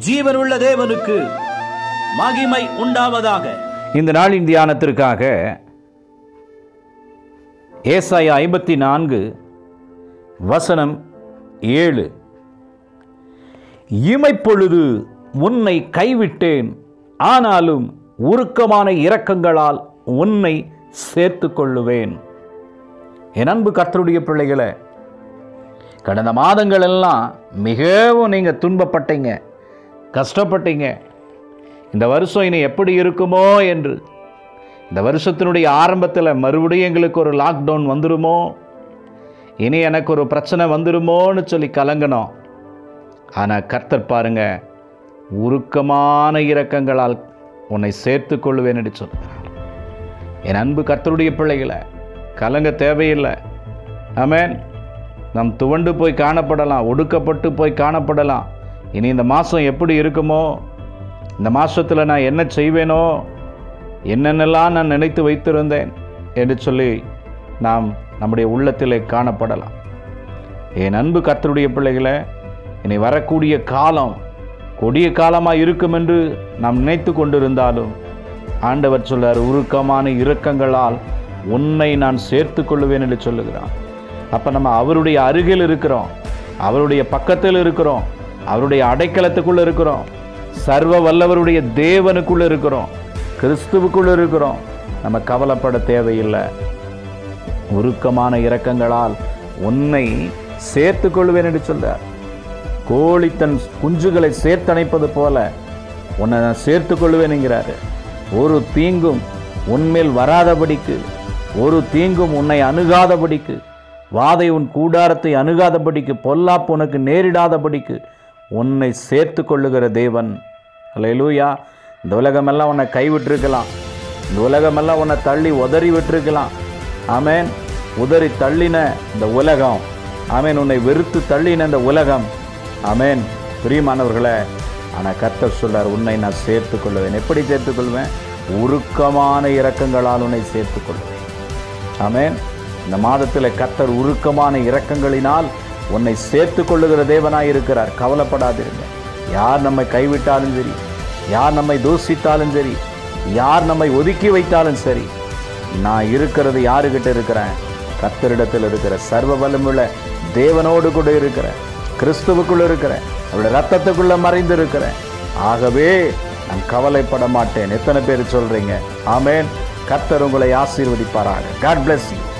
ஜீவனுள்ள தேவனுக்கு மகிமை உண்டாவதாக இந்த நாளின் தியானத்திற்காக ஏசாயா ஐம்பத்தி நான்கு வசனம் ஏழு இமைப்பொழுது உன்னை கைவிட்டேன் ஆனாலும் உருக்கமான இரக்கங்களால் உன்னை சேர்த்து கொள்ளுவேன் என் அன்பு கர்த்தருடைய பிள்ளைகளை கடந்த மாதங்கள் எல்லாம் மிகவும் நீங்கள் துன்பப்பட்டீங்க கஷ்டப்பட்டீங்க இந்த வருஷம் இனி எப்படி இருக்குமோ என்று இந்த வருஷத்தினுடைய ஆரம்பத்தில் மறுபடியும் எங்களுக்கு ஒரு லாக்டவுன் வந்துருமோ இனி எனக்கு ஒரு பிரச்சனை வந்துருமோன்னு சொல்லி கலங்கினோம் ஆனால் கர்த்தர் பாருங்க உருக்கமான இரக்கங்களால் உன்னை சேர்த்து கொள்வேன் என்று சொல்கிறார் என் அன்பு கர்த்தருடைய பிள்ளைகளை கலங்க தேவையில்லை ஆமென் நாம் துவண்டு போய் காணப்படலாம் ஒடுக்கப்பட்டு போய் காணப்படலாம் இனி இந்த மாதம் எப்படி இருக்குமோ இந்த மாதத்தில் நான் என்ன செய்வேனோ என்னென்னலாம் நான் நினைத்து வைத்திருந்தேன் என்று சொல்லி நாம் நம்முடைய உள்ளத்திலே காணப்படலாம் என் அன்பு கர்த்தருடைய பிள்ளைகளை இனி வரக்கூடிய காலம் கொடிய காலமாக இருக்கும் என்று நாம் நினைத்து கொண்டிருந்தாலும் ஆண்டவர் சொல்றார் உருக்கமான இரக்கங்களால் உன்னை நான் சேர்த்து கொள்ளுவேன் என்று சொல்லுகிறான் அப்போ நம்ம அவருடைய அருகில் இருக்கிறோம் அவருடைய பக்கத்தில் இருக்கிறோம் அவருடைய அடைக்கலத்துக்குள்ள இருக்கிறோம் சர்வ வல்லவருடைய தேவனுக்குள்ள இருக்கிறோம் கிறிஸ்துவுக்குள்ள இருக்கிறோம் நம்ம கவலைப்பட தேவையில்லை உருக்கமான இரக்கங்களால் உன்னை சேர்த்து கொள்வேன் என்று சொல்றார் கோழி தன் குஞ்சுகளை சேர்த்தணைப்பது போல உன்னை நான் சேர்த்து கொள்வேனுங்கிறாரு ஒரு தீங்கும் உன்மேல் வராதபடிக்கு ஒரு தீங்கும் உன்னை அணுகாதபடிக்கு வாதை உன் கூடாரத்தை அணுகாதபடிக்கு பொல்லாப்பு உனக்கு நேரிடாதபடிக்கு உன்னை சேர்த்து கொள்ளுகிற தேவன் அல்லேலூயா இந்த உலகமெல்லாம் உன்னை கைவிட்டிருக்கலாம் இந்த உலகமெல்லாம் உன்னை தள்ளி உதறி விட்டிருக்கலாம் ஆமென் உதறி தள்ளின இந்த உலகம் ஆமென் உன்னை வெறுத்து தள்ளின இந்த உலகம் ஆமென் பிரியமானவர்களே ஆனால் கர்த்தர் சொல்றார் உன்னை நான் சேர்த்துக் கொள்வேன் எப்படி சேர்த்துக் கொள்வேன் உருக்கமான இரக்கங்களால் உன்னை சேர்த்துக் கொள்வேன் ஆமென் இந்த மாதத்தில் கர்த்தர் உருக்கமான இரக்கங்களினால் உன்னை சேர்த்து கொள்ளுகிற தேவனாய் இருக்கிறார் கவலைப்படாதிருங்க யார் நம்மை கைவிட்டாலும் சரி யார் நம்மை தூசித்தாலும் சரி யார் நம்மை ஒதுக்கி வைத்தாலும் சரி நான் இருக்கிறது யாருக்கிட்ட இருக்கிறேன் கர்த்தரிடத்தில் இருக்கிற சர்வ வல்லமுள்ள தேவனோடு கூட இருக்கிறேன் கிறிஸ்துவுக்குள்ள இருக்கிறேன் அவருடைய ரத்தத்துக்குள்ள மறைந்து இருக்கிறேன் ஆகவே நான் கவலைப்பட மாட்டேன் எத்தனை பேர் சொல்றீங்க ஆமென் கர்த்தர் உங்களை ஆசீர்வதிப்பாராக காட் bless you